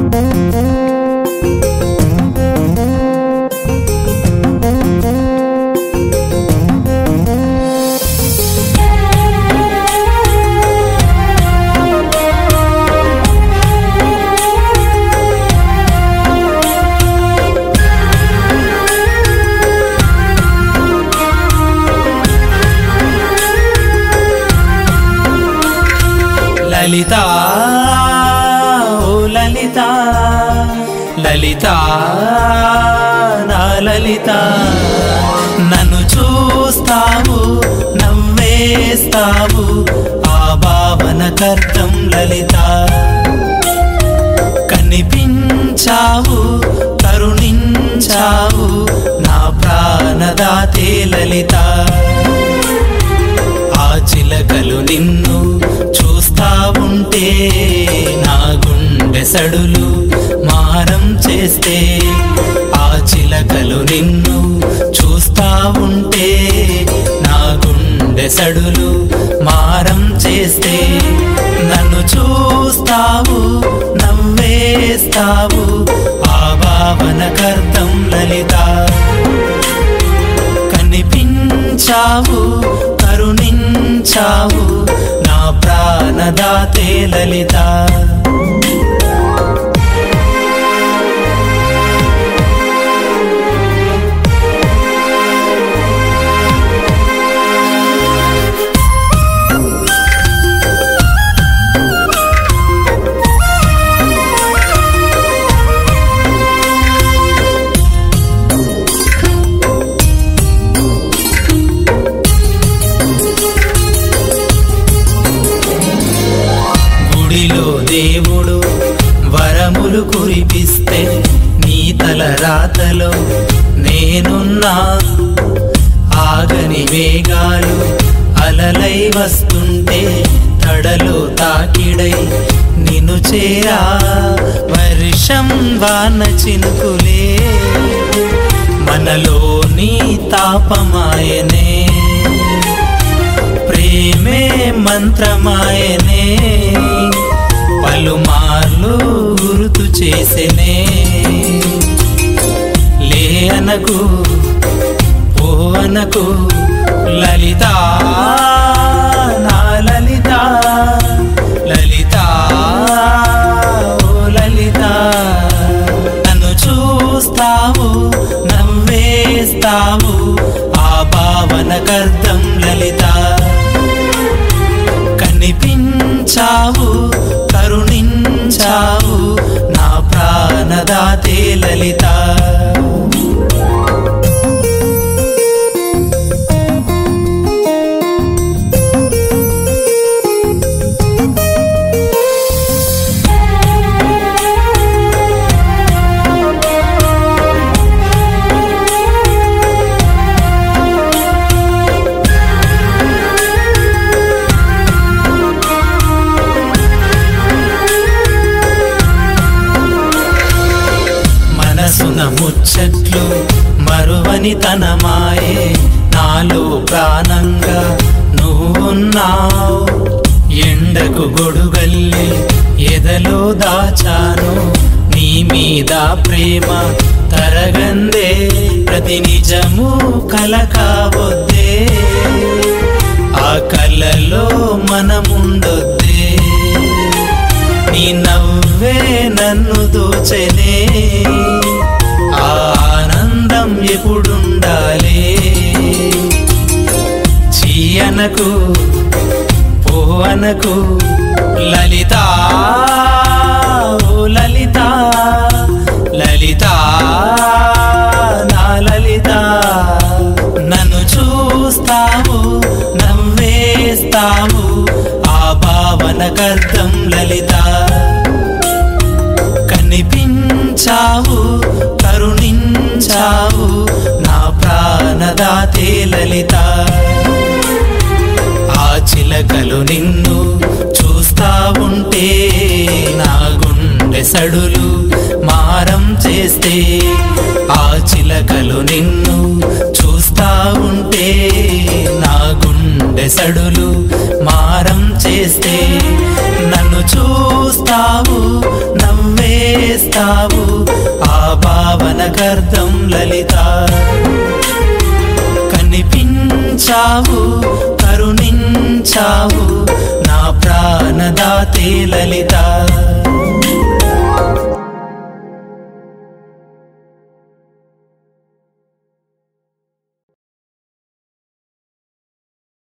లలిత ఓ లలిత లలిత నా లలిత నన్ను చూస్తావు నవ్వేస్తావు ఆ భావనకర్థం లలిత కనిపించావు కరుణించావు నా ప్రాణదాతే లలిత ఆ చిలకలు నిన్ను చూస్తా ఉంటే నా గుండె సడులు మారం చేస్తే ఆ చిలకలు నిన్ను చూస్తా ఉంటే నా గుండె సడులు మారం చేస్తే నన్ను చూస్తావు నవ్వేస్తావు ఆ భావనకర్థం లలిత కనిపించావు కరుణించావు నా ప్రాణదాతే లలిత గుడిలో దేవుడు వరములు కురిపిస్తే నీ తల రాతలో నేనున్నా ఆగని వేగాలు అలలై వస్తుంటే తడలో తాకిడై నిన్ను చేరా వర్షం వాన చినుకులే మనలో నీ తాపమాయనే ప్రేమే మంత్రమాయనే పలుమార్లు గుర్తు చేసెనే లే అనకు ఓ అనకు లలిత నా లలిత లలిత ఓ లలిత నన్ను చూస్తావు నవ్వేస్తావు ఆ భావనకర్థం లలిత కనిపించావు కరుణించావు నా ప్రాణదాతే లలిత మనసున ముచ్చట్లు మరువని తన మాయే నాలో ప్రాణంగా నువ్వున్నావు ఎండకు గొడుగల్లి ఎదలో దాచాను నీ మీద ప్రేమ తరగందే ప్రతి నిజము కల కావద్దే ఆ కలలో మనముండొద్దే నీ నవ్వే నన్ను దోచెనే ఆ ఆనందం ఎప్పుడుండాలి చీయనకు పోవనకు లలిత ఓ లలిత లలిత నా లలిత నన్ను చూస్తావు నవ్వేస్తావు ఆ భావనకర్థం లలిత కనిపించావు కరుణించావు నా ప్రాణదాతే లలిత ఆ చిలకలు నిన్ను చూస్తా ఉంటే నా గుండె సడులు మారం చేస్తే ఆ చిలకలు నిన్ను చూస్తా ఉంటే నా గుండె సడులు మారం చేస్తే నన్ను చూస్తావు నవ్వేస్తావు చేశావు ఆ భావనకర్థం లలిత కనిపించావు కరుణించావు నా ప్రాణదాతే లలిత